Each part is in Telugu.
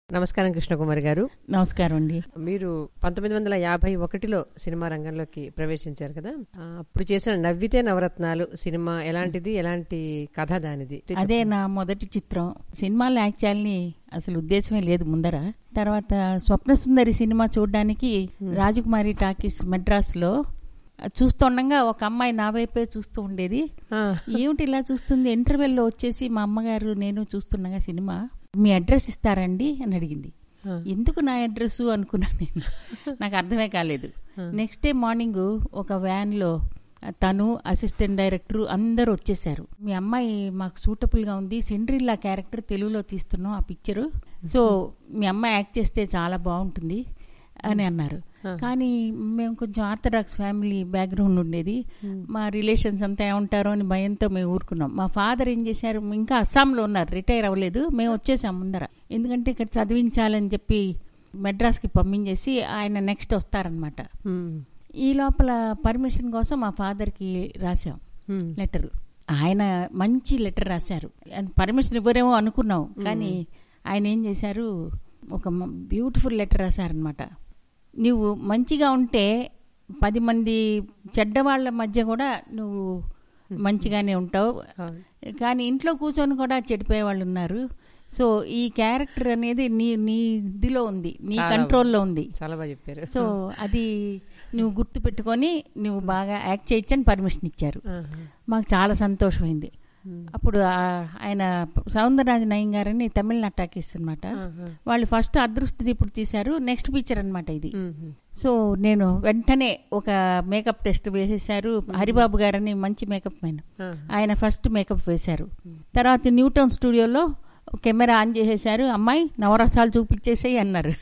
నమస్కారం కృష్ణకుమారి గారు నమస్కారం అండి మీరు పంతొమ్మిది వందల యాభై ఒకటిలో సినిమా రంగంలోకి ప్రవేశించారు కదా ఆ, అప్పుడు చేసిన నవ్వితే నవరత్నాలు సినిమా ఎలాంటిది ఎలాంటి కథ దానిది అదే నా మొదటి చిత్రం సినిమాలు యాక్ట్ చేయాలని అసలు ఉద్దేశమే లేదు ముందర తర్వాత స్వప్న సుందరి సినిమా చూడడానికి రాజకుమారి టాకీస్ మెడ్రాస్ లో చూస్తుండగా ఒక అమ్మాయి నా వైపే చూస్తూ ఉండేది ఆ, ఏమిటి ఇలా చూస్తుంది ఇంటర్వెల్ లో వచ్చేసి మా అమ్మగారు నేను చూస్తుండగా సినిమా మీ అడ్రస్ ఇస్తారండి అని అడిగింది ఆ. ఎందుకు నా అడ్రస్ అనుకున్నాను నేను నాకు అర్థమే కాలేదు నెక్స్ట్ డే మార్నింగ్ ఒక వ్యాన్ లో తను అసిస్టెంట్ డైరెక్టర్ అందరూ వచ్చేసారు మీ అమ్మాయి మాకు సూటబుల్ గా ఉంది సిండ్రిల్లా క్యారెక్టర్ తెలుగులో తీస్తున్నాం ఆ పిక్చరు సో మీ అమ్మాయి యాక్ట్ చేస్తే చాలా బాగుంటుంది అని అన్నారు కానీ మేము కొంచెం ఆర్థడాక్స్ ఫ్యామిలీ బ్యాక్గ్రౌండ్ ఉండేది మా రిలేషన్స్ అంతా ఏమంటారో అని భయంతో మేము ఊరుకున్నాం మా ఫాదర్ ఏం చేశారు ఇంకా అస్సాంలో ఉన్నారు రిటైర్ అవ్వలేదు మేము వచ్చేసాం ముందర ఎందుకంటే ఇక్కడ చదివించాలని చెప్పి మెడ్రాస్కి పంపించేసి ఆయన నెక్స్ట్ వస్తారనమాట ఉమ్, ఈ లోపల పర్మిషన్ కోసం మా ఫాదర్కి రాసాం ఉమ్, లెటర్ ఆయన మంచి లెటర్ రాశారు పర్మిషన్ ఇవ్వరేమో అనుకున్నాం కానీ ఆయన ఏం చేశారు ఒక బ్యూటిఫుల్ లెటర్ రాశారనమాట నువ్వు మంచిగా ఉంటే పది మంది చెడ్డవాళ్ళ మధ్య కూడా నువ్వు మంచిగానే ఉంటావు అవును. కానీ ఇంట్లో కూర్చొని కూడా చెడిపోయే వాళ్ళు ఉన్నారు సో ఈ క్యారెక్టర్ అనేది నీ నీ ఇదిలో ఉంది నీ చాలా కంట్రోల్లో ఉంది చాలా బాగా చెప్పారు సో అది నువ్వు గుర్తు పెట్టుకొని నువ్వు బాగా యాక్ట్ చేయొచ్చని పర్మిషన్ ఇచ్చారు ఆహా. మాకు చాలా సంతోషమైంది అప్పుడు ఆ- ఆయన సౌందరరాజ నయం గారని తమిళనాడు టాకీస్ అనమాట ఆహా. వాళ్ళు ఫస్ట్ అదృష్టి ఇప్పుడు తీశారు నెక్స్ట్ పిక్చర్ అన్నమాట ఇది ఉమ్, సో నేను వెంటనే ఒక మేకప్ టెస్ట్ వేసేసారు హరిబాబు గారని మంచి మేకప్ మ్యాన్ ఆహా. ఆయన ఫస్ట్ మేకప్ వేశారు తర్వాత న్యూటౌన్ స్టూడియోలో కెమెరా ఆన్ చేసేసారు అమ్మాయి నవరసాలు చూపించేసేయి అన్నారు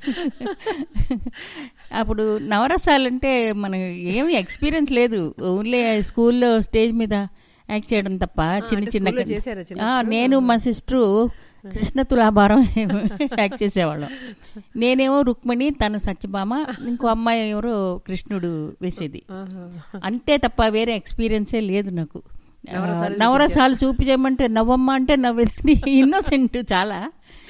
అప్పుడు నవరసాలు అంటే మనకు ఏమి ఎక్స్పీరియన్స్ లేదు ఓన్లీ స్కూల్లో స్టేజ్ మీద యాక్ట్ చేయడం తప్ప చిన్న అంటే చిన్న స్కూల్లో చేశారా చిన్నప్పుడు? ఆ, నేను మా సిస్టరు కృష్ణ తులాభారం యాక్ట్ చేసేవాళ్ళం నేనేమో రుక్మిణి తను సత్యభామ ఇంకో అమ్మాయి ఎవరో కృష్ణుడు వేసేది ఆహా. అంతే తప్ప వేరే ఎక్స్పీరియన్సే లేదు నాకు ఆ, నవరసాలు నవరసాలు చూపించమంటే నవ్వమ్మ అంటే నవ్వేది ఇన్నోసెంట్ చాలా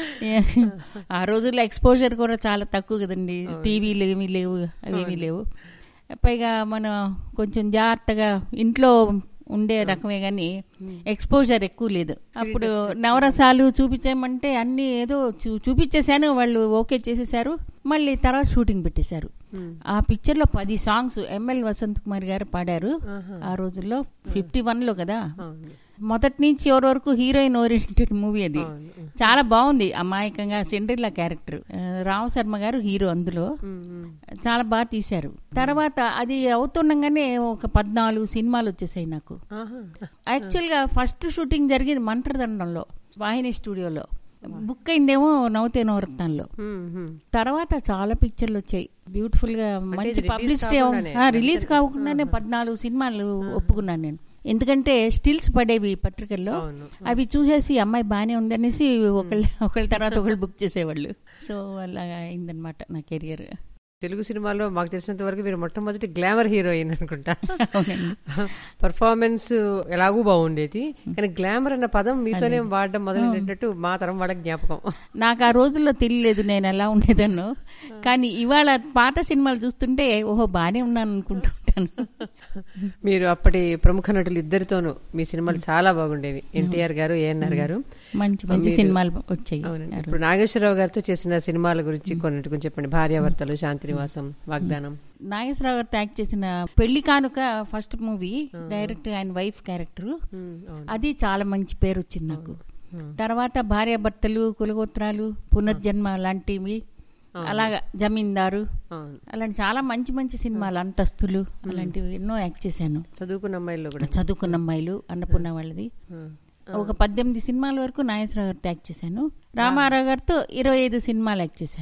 ఆ రోజుల్లో ఎక్స్పోజర్ కూడా చాలా తక్కువ కదండి టీవీలు ఏమీ లేవు అవేమీ లేవు పైగా మనం కొంచెం జాగ్రత్తగా ఇంట్లో ఉండే రకమే కానీ ఎక్స్పోజర్ ఎక్కువ లేదు అప్పుడు నవరసాలు చూపించామంటే అన్ని ఏదో చూ- చూపించేశాను వాళ్ళు ఓకే చేసేసారు మళ్ళీ తర్వాత షూటింగ్ పెట్టేశారు ఉమ్, ఆ పిక్చర్ లో పది సాంగ్స్ ఎంఎల్ వసంత్ కుమార్ గారు పాడారు ఆహా. ఆ రోజుల్లో ఫిఫ్టీ వన్ లో కదా అవును. మొదటి నుంచి ఎవరి వరకు హీరోయిన్ ఓరియంటెడ్ మూవీ అది అవును. చాలా బాగుంది అమాయకంగా సిండ్రిల్లా క్యారెక్టర్ రామ్ శర్మ గారు హీరో అందులో ఉమ్, ఉమ్. చాలా బాగా తీశారు తర్వాత అది అవుతుండగానే ఒక పద్నాలుగు సినిమాలు వచ్చేసాయి నాకు ఆహా. యాక్చువల్ గా ఫస్ట్ షూటింగ్ జరిగేది మంత్రదండంలో వాహిని స్టూడియోలో బుక్ అయిందేమో నవతే నవరత్నాల్లో ఉమ్, ఉమ్. తర్వాత చాలా పిక్చర్లు వచ్చాయి బ్యూటిఫుల్ గా మంచి ఇది release పబ్లిసిటీ కాకుండానే? రిలీజ్ కాకుండానే పద్నాలుగు సినిమాలు ఒప్పుకున్నాను నేను ఎందుకంటే స్టిల్స్ పడేవి పత్రికల్లో అవును. అవి చూసేసి అమ్మాయి బానే ఉందనేసి ఒకళ్ళ ఒకళ్ళ తర్వాత ఒకళ్ళు బుక్ చేసేవాళ్ళు సో అలాగా అయిందనమాట నా కెరియర్ తెలుగు సినిమాలో మాకు తెలిసినంత వరకు మీరు మొట్టమొదటి గ్లామర్ హీరోయిన్ అనుకుంటా అవునండి పర్ఫార్మెన్స్ ఎలాగూ బాగుండేది కానీ గ్లామర్ అన్న పదం మీతోనే వాడడం మొదలైనట్టు మా తరం వాళ్ళకి జ్ఞాపకం నాకు ఆ రోజుల్లో తెలియలేదు నేను ఎలా ఉండేదన్నో కానీ ఇవాళ పాత సినిమాలు చూస్తుంటే ఓహో బానే ఉన్నాను అనుకుంటుంటాను మీరు అప్పటి ప్రముఖ నటులు ఇద్దరితోనూ మీ సినిమాలు చాలా బాగుండేవి ఎన్టీఆర్ గారు ఏఎన్ఆర్ గారు మంచి మంచి సినిమాలు వచ్చాయి అవునండి ఇప్పుడు నాగేశ్వరరావు గారితో చేసిన సినిమాల గురించి కొన్నిటి గురించి చెప్పండి భార్యాభర్తలు శాంతినివాసం వాగ్దానం నాగేశ్వరరావు గారితో యాక్ట్ చేసిన పెళ్లి కానుక ఫస్ట్ మూవీ డైరెక్ట్ ఆయన వైఫ్ క్యారెక్టర్ ఉమ్, అవును. అది చాలా మంచి పేరు వచ్చింది నాకు తర్వాత భార్యాభర్తలు కులగోత్రాలు పునర్జన్మ లాంటివి అలాగా జమీందారు అవును అలాంటి చాలా మంచి మంచి సినిమాలు అంతస్తులు అలాంటివి ఎన్నో యాక్ట్ చేశాను చదువుకున్న అమ్మాయిల్లో కూడా చదువుకున్న అమ్మాయిలు అన్నపూర్ణ వాళ్ళది ఉమ్, ఒక పద్దెనిమిది సినిమాల వరకు నాగేశ్వరరావు గారితో యాక్ట్ చేశాను రామారావు గారితో ఇరవై ఐదు సినిమాలు యాక్ట్ చేశాను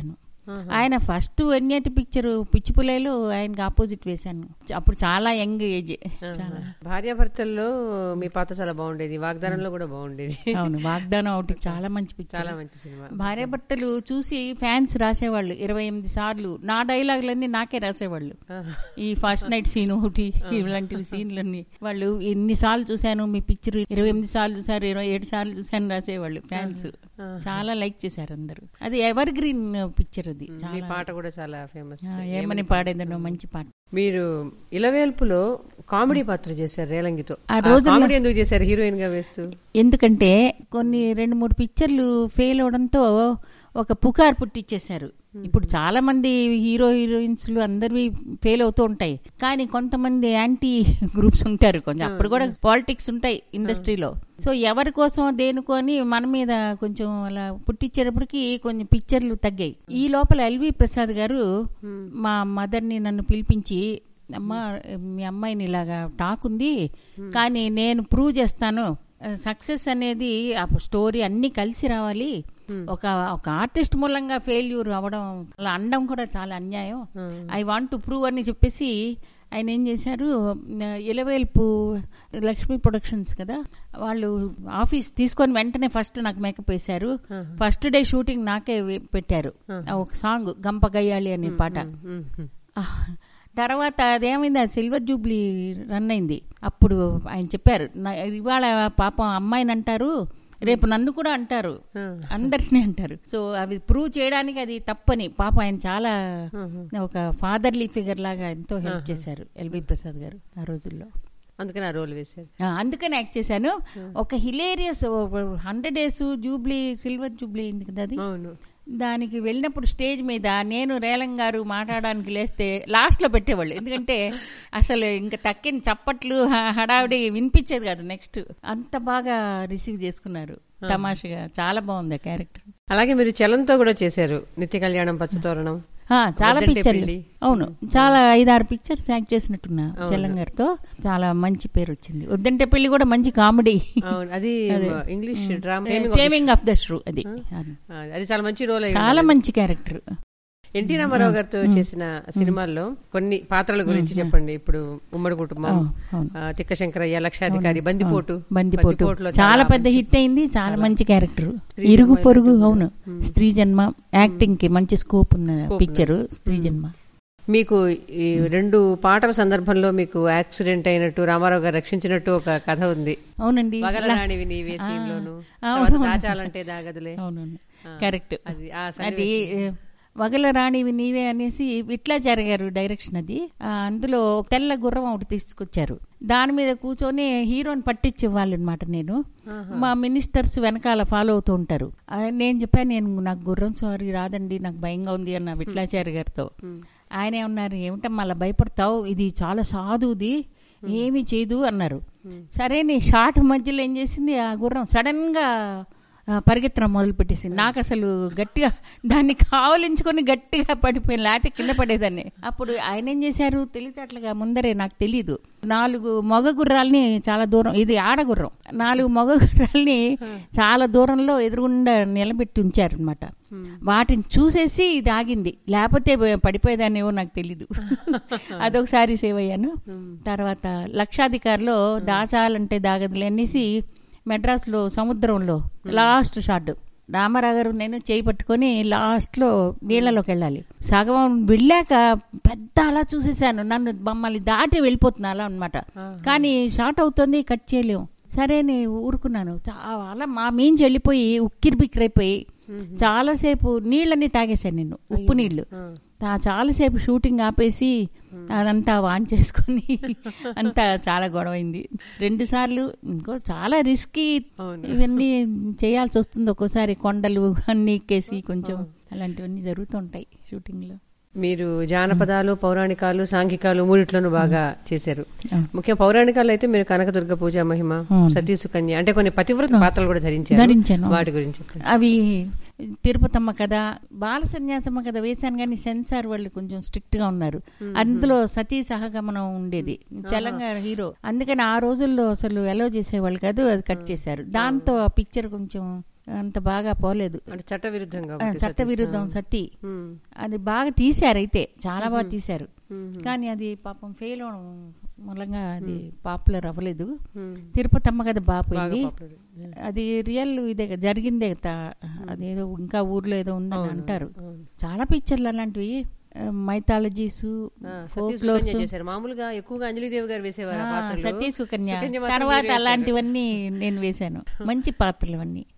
ఆయన ఫస్ట్ ఎన్నేటి పిక్చర్ పిచ్చిపులేలో ఆయనకి ఆపోజిట్ వేశాను అప్పుడు చాలా యంగ్ ఏజ్ చాలా భార్యాభర్తల్లో మీ పాత్ర చాలా బాగుండేది వాగ్దానంలో కూడా బాగుండేది అవును వాగ్దానం ఒకటి చాలా మంచి పిక్చర్ చాలా మంచి సినిమా భార్యాభర్తలు చూసి ఫ్యాన్స్ రాసేవాళ్ళు ఇరవై ఎనిమిది సార్లు నా డైలాగులన్నీ నాకే రాసేవాళ్ళు ఈ ఫస్ట్ నైట్ సీన్ ఒకటి ఇలాంటివి సీన్లన్నీ వాళ్ళు ఎన్ని సార్లు చూశాను మీ పిక్చర్ ఇరవై ఎనిమిది సార్లు చూసారు ఇరవై ఏడు సార్లు చూశాను రాసేవాళ్ళు ఫ్యాన్స్ చాలా లైక్ చేశారు అందరూ అది ఎవర్ గ్రీన్ పిక్చర్ అది మీ చాలా పాట కూడా చాలా ఫేమస్ ఆ, ఏమని పాడేదనో మంచి పాట మీరు ఇలవేల్పులో కామెడీ పాత్ర చేశారు రేలంగితో ఆ రోజుల్లో- కామెడీ ఎందుకు చేశారు హీరోయిన్ గా వేస్తూ ఎందుకంటే కొన్ని రెండు మూడు పిక్చర్లు ఫెయిల్ అవడంతో ఒక పుకార్ పుట్టించేశారు ఇప్పుడు చాలా మంది హీరో హీరోయిన్స్లు అందరివి ఫెయిల్ అవుతూ ఉంటాయి కానీ కొంతమంది యాంటీ గ్రూప్స్ ఉంటారు కొంచెం అప్పుడు కూడా పాలిటిక్స్ ఉంటాయి ఇండస్ట్రీలో సో ఎవరి కోసం దేనికో అని మన మీద కొంచెం అలా పుట్టించేటప్పటికి కొంచెం పిక్చర్లు తగ్గాయి ఈ లోపల ఎల్వి ప్రసాద్ గారు మా మదర్ని నన్ను పిలిపించి అమ్మ మీ అమ్మాయిని ఇలాగా టాక్ ఉంది కానీ నేను ప్రూవ్ చేస్తాను సక్సెస్ అనేది ఆ స్టోరీ అన్ని కలిసి రావాలి ఒక ఒక ఆర్టిస్ట్ మూలంగా ఫెయిల్యూర్ అవ్వడం అలా అనడం కూడా చాలా అన్యాయం ఐ వాంట్ టు ప్రూవ్ అని చెప్పేసి ఆయన ఏం చేశారు ఇలవేల్పు లక్ష్మీ ప్రొడక్షన్స్ కదా వాళ్ళు ఆఫీస్ తీసుకొని వెంటనే ఫస్ట్ నాకు మేకప్ వేశారు ఫస్ట్ డే షూటింగ్ నాకే వే- పెట్టారు ఆ ఒక సాంగ్ గంప గయ్యాలి అనే పాట ఆ, తర్వాత అదేమైంది ఆ సిల్వర్ జూబ్లీ రన్ అయింది అప్పుడు ఆయన చెప్పారు "నా- ఇవాళ పాపం అమ్మాయిని అంటారు రేపు నన్ను కూడా అంటారు అందరినీ అంటారు సో అవి ప్రూవ్ చేయడానికి అది తప్పని పాప ఆయన చాలా ఒక ఫాదర్లీ ఫిగర్ లాగా ఎంతో హెల్ప్ చేశారు ఎల్వి ప్రసాద్ గారు ఆ రోజుల్లో అందుకని ఆ రోల్ వేశారు ఆ, అందుకని యాక్ట్ చేశాను ఒక hilarious hundred days jubilee silver jubilee అయింది కదా అది అవును దానికి వెళ్ళినప్పుడు స్టేజ్ మీద నేను రేలం గారు మాట్లాడడానికి లేస్తే లాస్ట్ లో పెట్టేవాళ్ళు ఎందుకంటే అసలు ఇంకా తక్కిన చప్పట్లు హ- హడావిడి వినిపించేది కాదు నెక్స్ట్ అంత బాగా రిసీవ్ చేసుకున్నారు తమాషగా చాలా బాగుంది ఆ క్యారెక్టర్ అలాగే మీరు చలంతో కూడా చేశారు నిత్య కళ్యాణం పచ్చతోరణం ఆ, చాలా వద్దంటే పిక్చర్లు పెళ్లి. అవును చాలా ఐదారు పిక్చర్స్ యాక్ట్ చేసినట్టున్నా చెల్లంగారితో చాలా మంచి పేరు వచ్చింది వద్దంటే పెళ్లి కూడా మంచి కామెడీ అవును అది English drama taming of the shrew అది అది చాలా మంచి రోల్ చాలా మంచి క్యారెక్టర్ ఎన్టీ రామారావు గారితో చేసిన సినిమాల్లో కొన్ని పాత్రల గురించి చెప్పండి ఇప్పుడు ఉమ్మడి కుటుంబం అవును. ఆ, తిక్క శంకరయ్య లక్షాధికారి బందిపోటు బందిపోటు బందిపోటులో చాలా పెద్ద హిట్ అయింది చాలా మంచి క్యారెక్టర్ ఇరుగు పొరుగు అవును స్త్రీ జన్మ యాక్టింగ్ కి మంచి స్కోప్ ఉన్న పిక్చర్ స్త్రీ జన్మ మీకు ఈ రెండు పాటల సందర్భంలో మీకు యాక్సిడెంట్ అయినట్టు రామారావు గారు రక్షించినట్టు ఒక కథ ఉంది అవునండి వగలరాణివి నీవే సీన్ లోను అవును. తర్వాత దాచాలంటే దాగదులే అవునవును కరెక్ట్ అది ఆ అది వగల రాణివి నీవే అనేసి విట్లాచార్య గారు డైరెక్షన్ అది ఆ, అందులో ఒక తెల్ల గుర్రం ఒకటి తీసుకొచ్చారు దాని మీద కూర్చొని హీరోని పట్టించే వాళ్ళు అనమాట నేను మా మినిస్టర్స్ వెనకాల ఫాలో అవుతూ ఉంటారు ఆ, నేను చెప్పాను నేను నాకు గుర్రం సారీ రాదండి నాకు భయంగా ఉంది అన్న విట్లాచార్య గారితో ఆయన ఏమన్నారు ఏమిటమ్మా అలా భయపడతావు ఇది చాలా సాధుది ఏమీ చేయదు అన్నారు సరే నీ షార్ట్ మధ్యలో ఏం చేసింది ఆ గుర్రం సడన్ గా ఆ, పరిగెత్తడం మొదలు పెట్టేసింది నాకు అసలు గట్టిగా దాన్ని కావలించుకొని గట్టిగా పడిపోయిన లేకపోతే కింద పడేదాన్ని అప్పుడు ఆయన ఏం చేశారు తెలివితేటలుగా ముందరే నాకు తెలియదు నాలుగు మగ గుర్రాల్ని చాలా దూరం ఇది ఆడగుర్రం నాలుగు మగ గుర్రాల్ని చాలా దూరంలో ఎదురుగుండా నిలబెట్టి ఉంచారు అనమాట వాటిని చూసేసి ఇది ఆగింది లేకపోతే పడిపోయేదాన్నేమో నాకు తెలీదు అదొకసారి సేవ్ అయ్యాను తర్వాత లక్షాధికారిలో దాచాలంటే దాగదులే అనేసి మెడ్రాస్లో సముద్రంలో లాస్ట్ షాట్ రామారావు గారు నేను చేయి పట్టుకొని లాస్ట్లో నీళ్లలోకి వెళ్ళాలి సగం వెళ్ళాక పెద్ద అలా చూసేసాను నన్ను మమ్మల్ని దాటి వెళ్ళిపోతున్నా అలా అనమాట కానీ షార్ట్ అవుతుంది కట్ చేయలేము సరే నేను ఊరుకున్నాను చాలా మా మీంచి వెళ్ళిపోయి ఉక్కిరి బిక్కిరైపోయి చాలాసేపు నీళ్ళని తాగేశాను నేను ఉప్పు నీళ్లు తా- చాలాసేపు షూటింగ్ ఆపేసి అదంతా వాన్ చేసుకొని అంతా చాలా గొడవైంది రెండు సార్లు ఇంకో చాలా రిస్కీ ఇవన్నీ చేయాల్సి వస్తుంది ఒక్కోసారి కొండలు అన్ని ఎక్కేసి కొంచెం అలాంటివన్నీ జరుగుతుంటాయి షూటింగ్ లో మీరు జానపదాలు పౌరాణికాలు సాంఘికాలు మూడిట్లోనూ బాగా చేశారు అవును. ముఖ్యం పౌరాణికాలు అయితే మీరు కనకదుర్గ పూజ మహిమ అవును. సతీ సుకన్య అంటే కొన్ని పతివ్రత పాత్రలు కూడా ధరించారు ధరించాను. వాటి గురించి చెప్పండి. అవి తిరుపతమ్మ కథ బాల సన్యాసమ్మ కథ వేశాను కానీ సెన్సార్ వాళ్ళు కొంచెం స్ట్రిక్ట్ గా ఉన్నారు అందులో సతీ సహగమనం ఉండేది తెలంగాణ హీరో అందుకని ఆ రోజుల్లో అసలు ఎలో చేసేవాళ్ళు కాదు అది కట్ చేశారు దాంతో ఆ పిక్చర్ కొంచెం అంత బాగా పోలేదు అంటే చట్ట విరుద్ధంగా ఆ, చట్ట విరుద్ధం సతీ అది బాగా తీశారు అయితే చాలా బాగా తీశారు కానీ అది పాపం ఫెయిల్ అవడం మూలంగా అది పాపులర్ అవ్వలేదు తిరుపతి అమ్మ కదా బాగా పోయింది అది రియల్ ఇదే జరిగిందే తా- అదేదో ఇంకా ఊర్లో ఏదో ఉందని అంటారు చాలా పిక్చర్లు అలాంటివి మైథాలజీస్ ఫోక్లోర్స్ చేశారు మామూలుగా ఎక్కువగా అంజలిదేవి గారు వేసేవారు ఆ పాత్రలు. సతీ సుకన్య సుకన్య మాత్రం తర్వాత మీరు వేశారు. అలాంటివన్నీ నేను వేశాను మంచి పాత్రలు అన్నీ